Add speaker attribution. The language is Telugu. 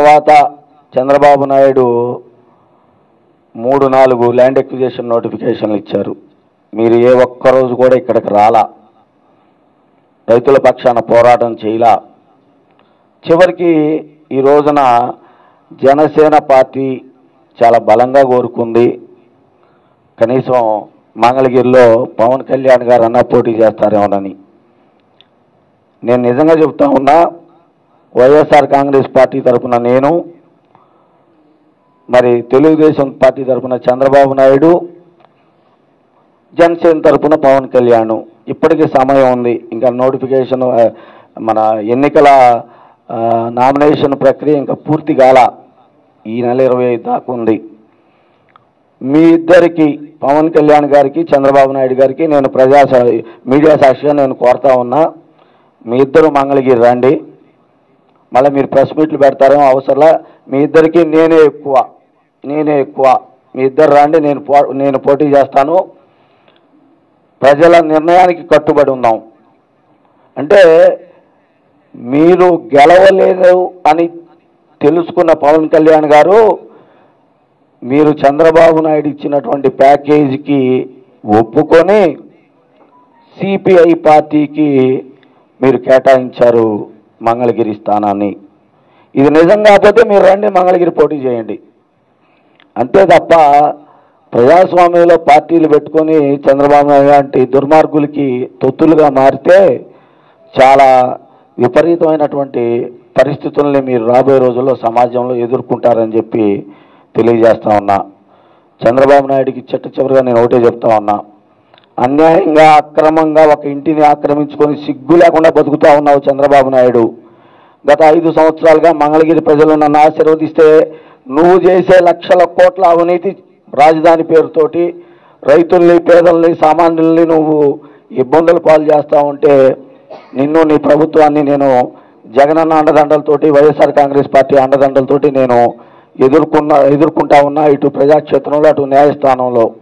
Speaker 1: తర్వాత చంద్రబాబు నాయుడు మూడు నాలుగు ల్యాండ్ ఎక్విజేషన్ నోటిఫికేషన్లు ఇచ్చారు మీరు ఏ ఒక్క రోజు కూడా ఇక్కడికి రాలా రైతుల పక్షాన పోరాటం చేయలా చివరికి ఈ రోజున జనసేన పార్టీ చాలా బలంగా కోరుకుంది కనీసం మంగళగిరిలో పవన్ కళ్యాణ్ గారు అన్న పోటీ చేస్తారేమోనని నేను నిజంగా చెప్తా ఉన్నా వైఎస్ఆర్ కాంగ్రెస్ పార్టీ తరఫున నేను మరి తెలుగుదేశం పార్టీ తరఫున చంద్రబాబు నాయుడు జనసేన తరఫున పవన్ కళ్యాణ్ ఇప్పటికీ సమయం ఉంది ఇంకా నోటిఫికేషన్ ఆ, మన ఎన్నికల ఆ, నామినేషన్ ప్రక్రియ ఇంకా పూర్తి కాల ఈ నెల ఇరవై ఐదు దాకా ఉంది మీ ఇద్దరికి పవన్ కళ్యాణ్ గారికి చంద్రబాబు నాయుడు గారికి నేను ప్రజా సా- మీడియా సాక్షిగా నేను కోరుతా ఉన్నా మీ ఇద్దరు మంగళగిరి రండి మళ్ళీ మీరు ప్రెస్ మీట్లు పెడతారేమో అవసరంలా మీ ఇద్దరికి నేనే ఎక్కువ నేనే ఎక్కువ మీ ఇద్దరు రండి నేను పో నేను పోటీ చేస్తాను ప్రజల నిర్ణయానికి కట్టుబడి ఉన్నాం అంటే మీరు గెలవలేదు అని తెలుసుకున్న పవన్ కళ్యాణ్ గారు మీరు చంద్రబాబు నాయుడు ఇచ్చినటువంటి ప్యాకేజీకి ఒప్పుకొని సిపిఐ పార్టీకి మీరు కేటాయించారు మంగళగిరి స్థానాన్ని ఇది నిజం కాకపోతే మీరు రండి మంగళగిరి పోటీ చేయండి అంతే తప్ప ప్రజాస్వామ్యంలో పార్టీలు పెట్టుకొని చంద్రబాబు నాయుడు లాంటి దుర్మార్గులకి తొత్తులుగా మారితే చాలా విపరీతమైనటువంటి పరిస్థితుల్ని మీరు రాబోయే రోజుల్లో సమాజంలో ఎదుర్కొంటారని చెప్పి తెలియజేస్తా ఉన్నా చంద్రబాబు నాయుడికి చిట్ట చివరిగా నేను ఒకటే చెప్తా ఉన్నా అన్యాయంగా అక్రమంగా ఒక ఇంటిని ఆక్రమించుకొని సిగ్గు లేకుండా బతుకుతా ఉన్నావు చంద్రబాబు నాయుడు గత ఐదు సంవత్సరాలుగా మంగళగిరి ప్రజలు నన్ను ఆశీర్వదిస్తే నువ్వు చేసే లక్షల కోట్ల అవినీతి రాజధాని పేరుతోటి రైతుల్ని పేదల్ని సామాన్యుల్ని నువ్వు ఇబ్బందులు పాలు చేస్తా ఉంటే నిన్ను నీ ప్రభుత్వాన్ని నేను జగనన్న అండదండలతోటి వైఎస్ఆర్ కాంగ్రెస్ పార్టీ అండదండలతోటి నేను ఎదుర్కొన్న ఎదుర్కొంటా ఉన్నా ఇటు ప్రజాక్షేత్రంలో అటు న్యాయస్థానంలో